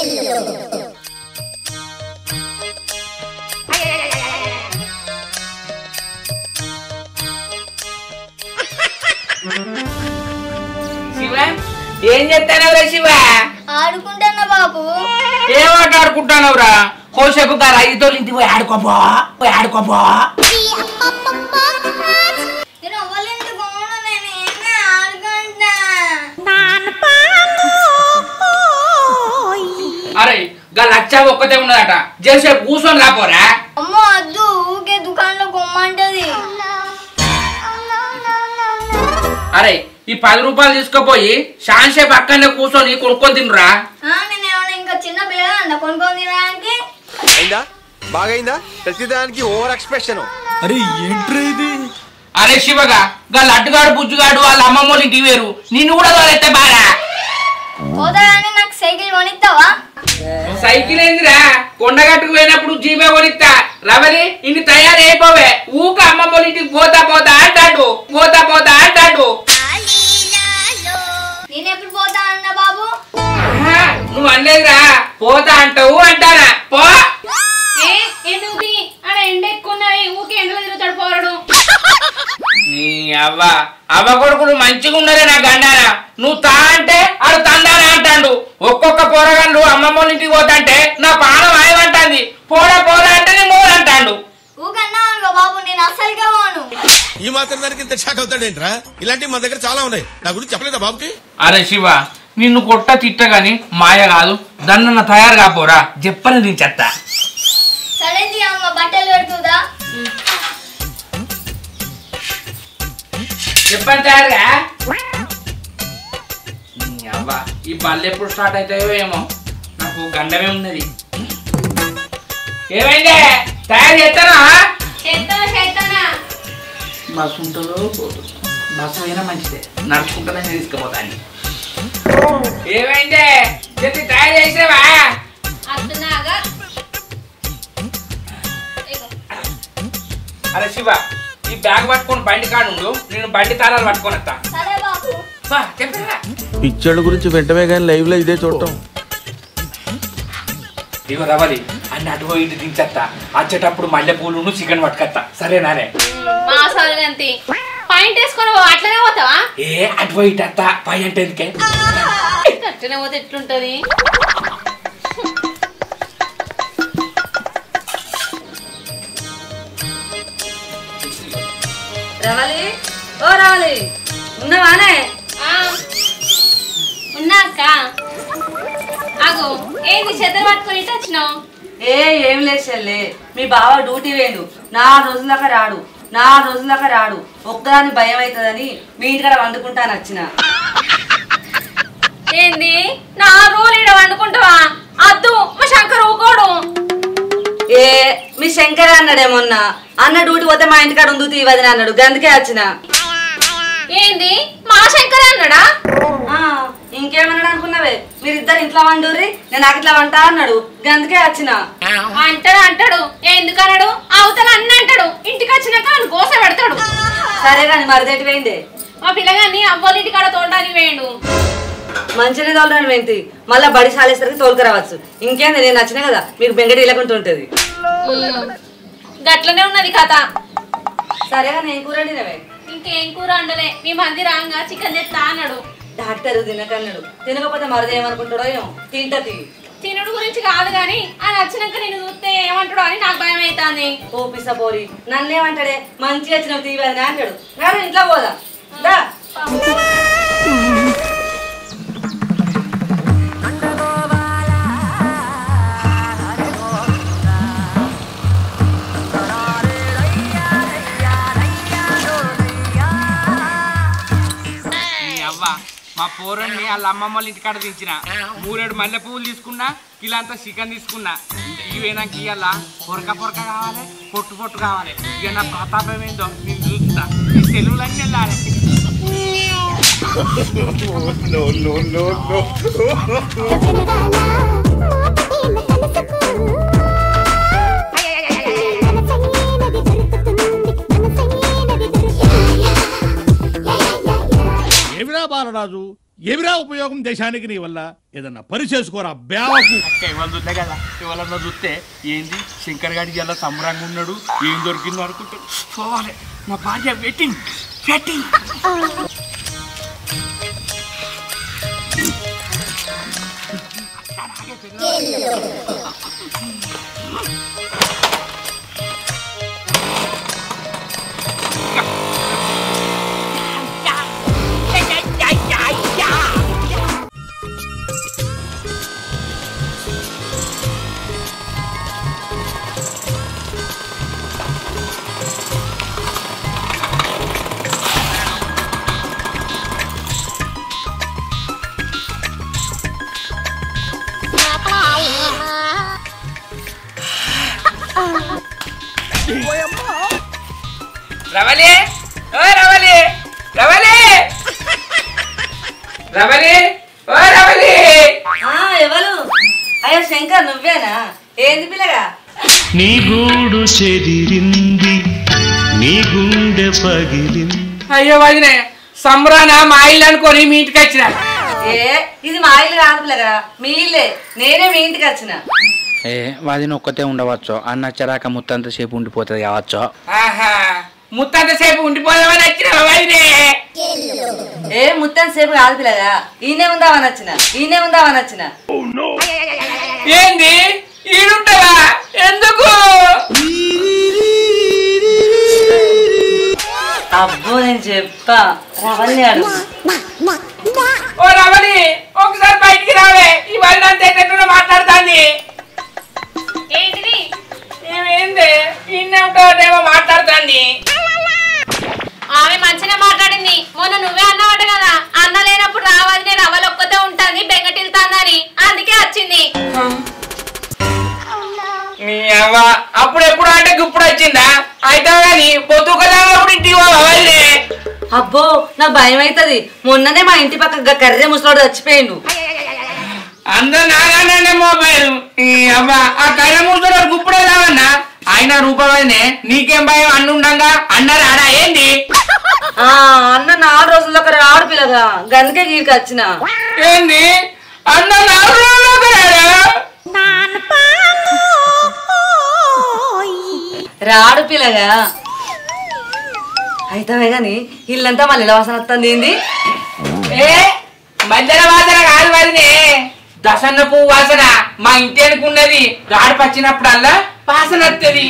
శివ ఏం చెప్తానవరా శివ ఆడుకుంటున్నా బాబు ఏం ఆట ఆడుకుంటానవరా కోసేపు గారు ఐదుతో ఇంటికి పోయి ఆడుకోపో పోయి ఆడుకోపో నేను అవ్వలేదు పోను నేను ఏమైనా ఆడుకుంటా అరే గా లచ్చ ఒక్కతే ఉన్నదట జేసేపు కూర్చొని రాపోరా అమ్మో వద్దు ఊకే దుకాణంలో కొమ్మంటది అరే ఈ పది రూపాయలు తీసుకుపోయి షాన్సేపు అక్కడనే కూర్చొని కొనుక్కొని తినరా ఆ, నేను ఏమైనా ఇంకా చిన్న పిల్లగా అంట కొనుక్కొని తినడానికి అయిందా బాగైందా ప్రతిదానికి ఓవర్ ఎక్స్ప్రెషన్ అరే ఏంట్రా ఇది అరే శివగా గా లడ్డుగాడు బుజ్జుగాడు వాళ్ళ అమ్మమ్మ వాళ్ళ ఇంటికి వేరు నిన్ను కూడా తోలెత్తే బారా పోతా కానీ నాకు సైకిల్ కొనిస్తావా సైకిల్ ఏందిరా కొండగట్టుకు పోయినప్పుడు జీబే కొనిస్తా రవలి ఇన్ని తయారైపోవే ఊక అమ్మమ్మ వాళ్ళ ఇంటికి పోతా పోతా అంటాడు పోతా పోతా అంటాడు నేను ఎప్పుడు పోతా అన్న బాబు ఆహా, నువ్వు అనలేదురా పోతా అంటావు అంటారా పో ఏ ఎందుకు తీ? ఆడ ఎండ ఎక్కువ ఉన్నది ఊకే ఎండలో తిరుగుతాడు పోరడు నీ అవ్వ అవ్వ కొడుకులు మంచిగా ఉన్నదే నా గండారా నువ్వు తా అంటే ఆడు తందారా అంటాడు ఒక్కొక్క పోరగాళ్ళు అమ్మమ్మ వాళ్ళ ఇంటికి పోతాంటే నా పానం ఆయమంటాంది పోడా పోదా అంటే నీ మూడంటాడు ఊకన్నా అనుకో బాబు నేను అస్సలుగా పోను ఈ మాత్రం దానికి ఇంత షాక్ అవుతాడేంట్రా ఇలాంటివి మా దగ్గర చాలా ఉన్నాయి నా గురించి చెప్పలేదా బాబుకి అరే శివ నిన్ను కొట్ట తిట్ట గాని మాయ కాదు దన్న తయారు కాపోరా చెప్పని నేను చెత్త సరే తీ అమ్మ బట్టలు పెడుతుందా చెప్పని తయారుగా నీ అవ్వ, ఈ బళ్ళు ఎప్పుడు స్టార్ట్ అవుతాయో ఏమో నాకు గండమే ఉన్నది ఏమైందే తయారు చేస్తానా చేస్తానా చేస్తానా బస్సు ఉంటుందో పోతుందో బస్సు అయినా మంచిదే నడుచుకుంటానే తీసుకుపోతాను ఏమైందే చెప్పి తయారు చేసావా అత్తున్నాగా అరే శివ ఈ బ్యాగ్ పట్టుకొని బండి కాడుండు నేను బండి తాళాలు పట్టుకొని వస్తా సరే బాబు బా, చెప్పరా పిచ్చోళ్ళ గురించి వెంటనే కానీ లైవ్ లో ఇదే చూడటం ఇగో రవలి అన్ని అటు పోయి ఇటు దించేస్తా వచ్చేటప్పుడు మల్లె పూలు చికెన్ పట్టుకొస్తా సరేనానే మా సాల్గంతి పాయింట్ వేసుకొని పో, అట్లనే పోతావా ఏ అటు పోయి ఇటు వస్తా పై అంటే ఎందుకే అట్లనే పోతే ఎట్లుంటది రవాలి ఓ రవాలి ఉన్నవానే ఆ, ఉన్నా అక్క ఆగు ఏంది చెద్దరు పట్టుకొని ఇటు వచ్చినావు ఏ ఏం లేదు చెల్లే మీ బావ డ్యూటీ వేయండు నా రోజులక రాడు నా రోజులక రాడు ఒక్కదాని భయం అవుతుందని మీ ఇంటికాడ వండుకుంటాను వచ్చిన ఏంది నా రోజులు ఈడ వండుకుంటావా అద్దు మా శంకర్ ఊకోడు ఏ మీ శంకర్ అన్నాడేమన్నా అన్న డ్యూటీ పోతే మా ఇంటికాడ ఉంది తీవదని అన్నాడు గందుకే వచ్చిన ఏంది మా శంకర్ అన్నాడా ఆ, ఇంకేమన్నాడు అనుకున్నావే మీరిద్దరు ఇంట్లో వండుర్రి నేను నాకు ఇట్లా వంట అన్నాడు గందుకే వచ్చిన అంటాడు అంటాడు ఎందుకన్నాడు అవతల అన్న అంటాడు ఇంటికి వచ్చినాక ఆయన కోస పెడతాడు సరే కానీ మరిదేటి వేయండి మా పిల్లగాన్ని అవ్వాలి ఇంటికాడ తోడడానికి వేయండు మంచిగా తోలరాని వెంటి మళ్ళీ బడి సాలేసరికి తోలుకు రావచ్చు ఇంకేంది నేను నచ్చిన కదా మీకు బెంగటి ఇలాకుంటూ ఉంటుంది ఉమ్, గట్లనే ఉన్నది కథ సరేగా నేను కూర వండినవే ఇంకేం కూర వండలే మీ మంది రాంగా చికెన్ తెస్తా అన్నాడు డాక్టర్ తినకన్నాడు తినకపోతే మరిది ఏమనుకుంటాడో ఏమో తింటది తినుడు గురించి కాదు గాని ఆయన వచ్చినాక నేను చూస్తే ఏమంటాడో అని నాకు భయం అవుతుంది ఓ పిసపోరి నన్నేమంటాడే మంచిగా వచ్చిన తీవని అంటాడు రాడు ఇంట్లో పోదా దా నీ అవ్వ మా పోరన్ని వాళ్ళ అమ్మమ్మ వాళ్ళ ఇంటికాడ దించిన మూరేడు మల్లె పువ్వులు తీసుకున్నా కిలో అంతా చికెన్ తీసుకున్నా ఇవేనాక ఇవాళ పొరక పొరక కావాలి పొట్టు పొట్టు కావాలి ఇక నా ప్రతాపం ఏందో నేను చూస్తా ఈ సెలవులన్నీ వెళ్ళాలి ఏమిరా బాలరాజు ఏమిరా ఉపయోగం దేశానికి నీ వల్ల ఏదన్నా పని చేసుకోరా బేవకు అక్క ఇవాళ చూద్దా కదా ఇవాళ చూస్తే ఏంది శంకర్ గారికి ఎలా సంబరంగా ఉన్నాడు ఏం దొరికిందో అనుకుంటాడు పోవాలి నా భార్య వెయిటింగ్ వెయిటింగ్ రవలి ఓ రవలి రవలి రవలి ఓ రవలి ఆ, ఎవరు అయ్యో శంకర్ నువ్వేనా ఏంది పిల్లగా నీ గూడు చెదిరింది నీ గుండె పగిలింది అయ్యో వదినే సంబరాన మా ఇల్లు అనుకొని మీ ఇంటికి వచ్చిన ఏ ఇది మా ఇల్లు కాదు పిల్లగా మీ ఇల్లే నేనే మీ ఇంటికి వచ్చిన ఏ వాదిని ఒక్కతే ఉండవచ్చు అన్న వచ్చరాక ముత్తంత సేపు ఉండిపోతుంది కావచ్చు ఆహా ముత్తంత సేపు ఉండిపోదామని వచ్చిన వదినే ఏ ముత్తం సేపు కాదు పిల్లగా ఈయనే ఉందామని వచ్చిన ఈయనే ఉందామని వచ్చిన ఏంది ఈడుంటావా ఎందుకు అబ్బో నేను చెప్పా రవల్ని అడుగు ఓ రవలి ఒకసారి బయటికి రావే ఈ వదిన అంత ఎట్లా మాట్లాడుతాంది ఏంటిది ఏమేంది ఇన్నే ఉంటాడేమో మాట్లాడుతాంది ఆమె మంచిగా మాట్లాడింది మొన్న నువ్వే అన్నావట కదా అన్న లేనప్పుడు రావాలి నేను అవలు ఒక్కతే ఉంటుంది బెంగటిల్తాందని అందుకే వచ్చింది నీ అవ్వ అప్పుడు ఎప్పుడు అంటే ఇప్పుడు వచ్చిందా అయితే కానీ పొద్దు కదా అప్పుడు ఇంటికి పోవాలి అబ్బో నాకు భయం అవుతుంది మొన్ననే మా ఇంటి పక్క గా కర్రె ముసలోడు చచ్చిపోయిండు అందరు నాగానే మొబైల్ ఈ అవ్వ ఆ కైన ముడుతున్న గుప్పుడే రావన్నా ఆయన రూపమైనే నీకేం భయం అన్నుండంగా అన్నారు ఆడా ఏంది ఆ అన్న నాలుగు రోజుల్లో రాడు పిల్లగా గందుకే గీకి వచ్చిన ఏంది అన్న నాలుగు రోజుల్లోకి రాడా? రాడు పిల్లగా అయితే గాని ఇల్లంతా మళ్ళీ ఇలా వాసన వస్తుంది ఏంది ఏ మధ్యన వాసన కాదు మరినే దసన్న పువ్వు వాసన మా ఇంటి అనుకున్నది గాడి పచ్చినప్పుడల్లా వాసన వస్తుంది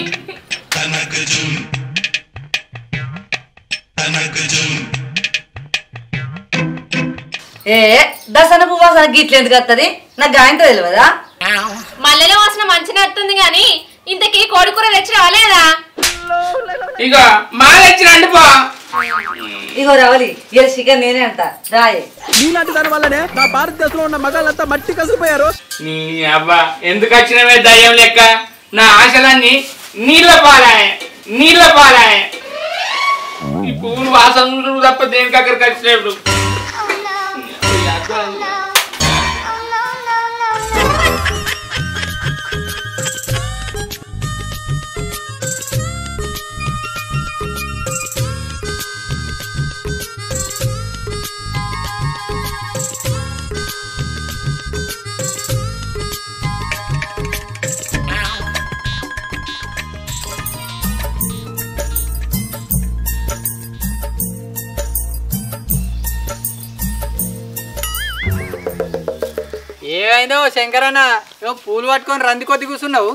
ఏ దసన పువ్వు వాసన గిట్ల ఎందుకు వస్తుంది నాకు గాయంతో తెలియదా మల్లెలో వాసన మంచిగా వస్తుంది గాని ఇంతకీ కోడికూర తెచ్చినావా లేదా ఇక మా తెచ్చిన అండిపో ఇగో రవలి ఇలా చికెన్ నేనే అంట రాయే నీలాంటి దాని వల్లనే నా భారతదేశంలో ఉన్న మగాళ్ళంతా మట్టి కసిపోయారు నీ అబ్బా ఎందుకు వచ్చినవే దయ్యం లెక్క నా ఆశలన్నీ నీళ్ళ పాలాయ నీళ్ళ పాలాయ ఈ పువ్వులు వాసన తప్ప దేనికి అక్కడికి వచ్చినప్పుడు ఏమైందో శంకరన్న ఏమో పూలు పట్టుకొని రంది కొద్ది కూర్చున్నావు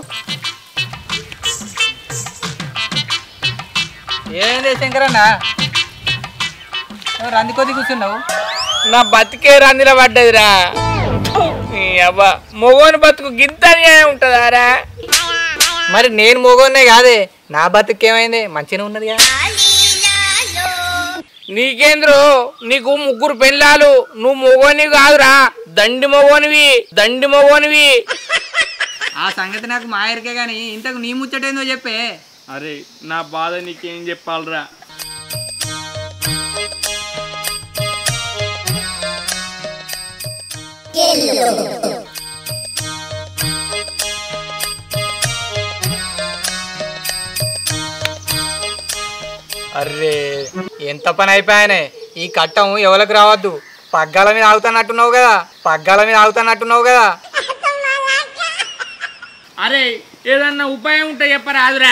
ఏమైంది శంకరన్న ఏమో రంది కొద్ది కూర్చున్నావు నా బతికే రందిలో పడ్డదిరా నీ అబ్బా మొగోని బతుకు గింత అన్యాయం ఉంటుందారా మరి నేను మోగోనే కాదే నా బతుకేమైంది మంచిగా ఉన్నది కదా నీకేంద్రు నీకు ముగ్గురు పెళ్ళాలు నువ్వు మొగోనివి కాదురా దండి మొగోనివి దండి మొగోనివి ఆ సంగతి నాకు మాయరికే గాని ఇంతకు నీ ముచ్చటేందో చెప్పే అరే నా బాధ నీకేం చెప్పాలరా అర్రే ఎంత పని అయిపోయానే ఈ కట్టం ఎవరికి రావద్దు పగ్గాల మీద ఆగుతున్నట్టున్నావు కదా పగ్గాల మీద ఆగుతున్నట్టున్నావు కదా అరే ఏదన్నా ఉపాయం ఉంటే చెప్పరాదురా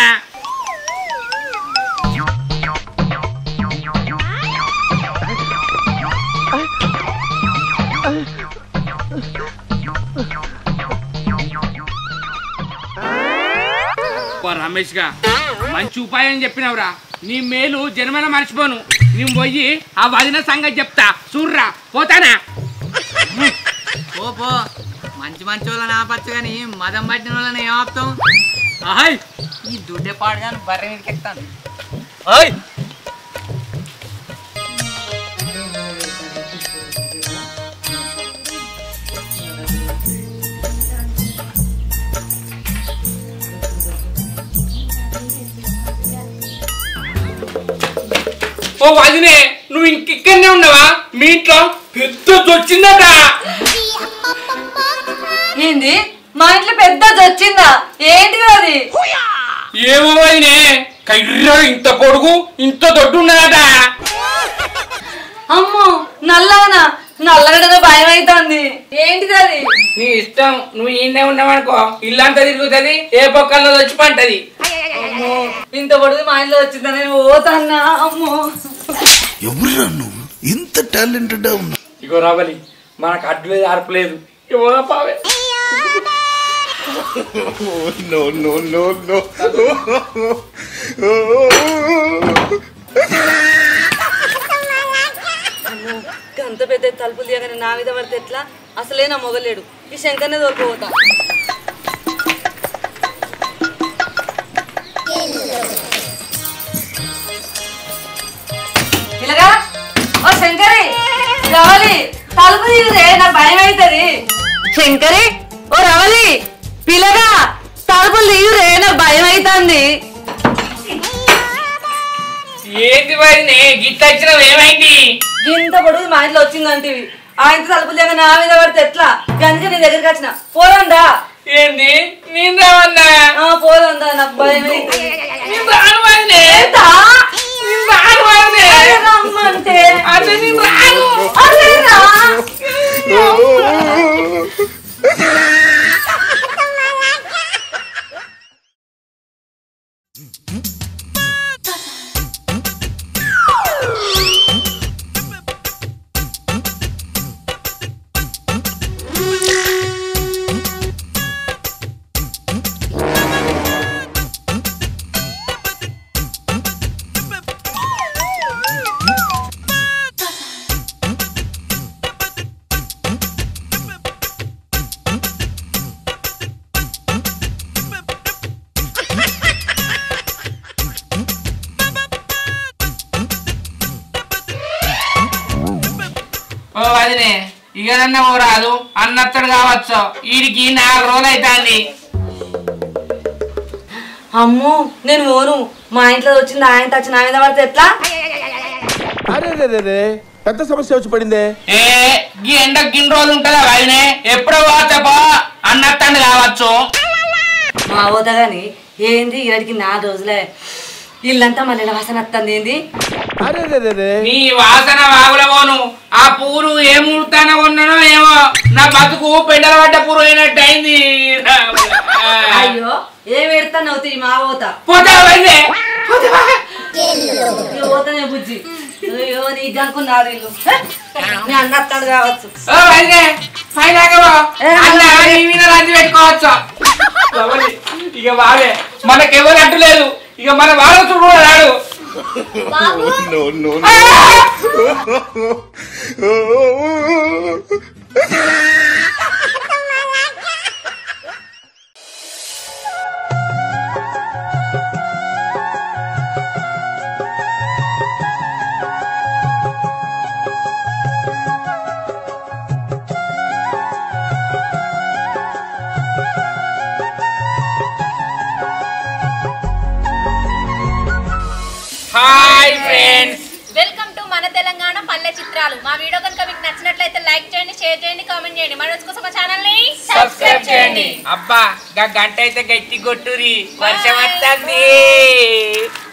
ఓ రమేష్ గా మంచి ఉపాయం చెప్పినవురా నీ మేలు జన్మన మర్చిపోను నేను పోయి ఆ వదిన సంగతి చెప్తా చూర్రా పోతానా పో పో మంచి మంచి వాళ్ళని ఆపచ్చు కానీ మదం పట్టిన వాళ్ళని ఏం ఆపుతాం ఆహాయ్ ఈ దుడ్డే పాడు కానీ బర్రె మీదకి ఎక్కుతాను ఓ వదినే నువ్వు ఇంకిక్కడనే ఉన్నావా మీ ఇంట్లో పెద్ద వచ్చిందట ఏంది మా ఇంట్లో పెద్ద వచ్చిందా ఏంటిది అది ఏమో వదినే కైర్ర ఇంత పొడుగు ఇంత దొడ్డు ఉన్నదట అమ్మో నల్లగనా నల్లగడదో భయం అవుతుంది ఏంటిది అది నీ ఇష్టం నువ్వు ఈయనే ఉన్నావనుకో ఇల్లంతా తిరుగుతుంది ఏ పక్కన వచ్చి పంటది అమ్మో ఇంత పొడుగు మా ఇంట్లో వచ్చిందని నేను పోతాన్నా అమ్మో ఎవరురా నువ్వు ఇంత టాలెంటెడ్ ఉన్నా ఇగో రావలి మనకు అడ్లేదు అర్పలేదు ఇవ్వదా పావే నో నో నో నో అమ్మో, అంత పెద్ద తలుపులు తీయగానే నా మీద పడితే ఎట్లా అసలే నా మొగలేడు ఈ శంకర్నే దొరికిపోతా ఇలాగా ఓ శంకరి రవలి తలుపు తీయరే నాకు భయం అవుతుంది శంకరి ఓ రవలి పిల్లగా తలుపులు తీయరే నాకు భయం అవుతుంది ఏంటి వదినే గిట్ట వచ్చినావు ఏమైంది ఇంత పొడుగు మా ఇంట్లో వచ్చిందంటివి ఆయన తలుపులు లేక నా మీద పడితే ఎట్లా కనుక నీ దగ్గరికి వచ్చిన పోరందా ఏంది నేను రావన్నా ఆ, పోరందా నాకు భయం అవుతుంది. నేను రాను వదినే ఏంటా? నేను రాను వదినే అరే రమ్మంటే అదే నేను రాను అరే రా. ఓ వదినే ఇకనన్నా ఓ రాదు అన్నత్తడు కావచ్చు వీడికి నాలుగు రోజులు అవుతుంది అమ్మో నేను పోను మా ఇంట్లో వచ్చింది ఆయన తెచ్చి నా మీద పడితే ఎట్లా అరే రే రే రే పెద్ద సమస్య వచ్చి పడిందే ఏ ఈ ఎండ గిన్ని రోజులు ఉంటుందా వదినే ఎప్పుడో పోతపో అన్నత్తండు కావచ్చు మా పోతా గాని ఏంది ఇక్కడికి నాలుగు రోజులే ఇల్లంతా మళ్ళీ వాసన వస్తుంది ఏంది అరే రే రే రే నీ వాసన వాగులవోను ఆ పూలు ఏ ముహూర్తాన కొన్నానో ఏమో నా బతుకు పెండల పడ్డ పూలు అయినట్టు అయింది అయ్యో ఏం పెడతాను అవుతాయి మా పోతా పోతా వదినే ఇక పోతానే బుజ్జి అయ్యో నీకు అనుకున్నారు ఇల్లు హే? నేను అన్నట్టాడు కావచ్చు ఓ వదినే పైన అన్న నీ మీద రంది పెట్టుకోవచ్చు ఎవరి? ఇక వాడే మనకెవరు అంటూ లేదు ఇక మన వాడచ్చు కూడా రాడు no no hi friends welcome to మన తెలంగాణ పల్లె చిత్రాలు మా వీడియో కనుక మీకు నచ్చినట్లయితే లైక్ చేయండి షేర్ చేయండి కామెంట్ చేయండి మన రోజు కోసం ఛానల్ ని సబ్స్క్రైబ్ చేయండి అబ్బా గా గంట అయితే గట్టి కొట్టురి వర్షం వస్తుంది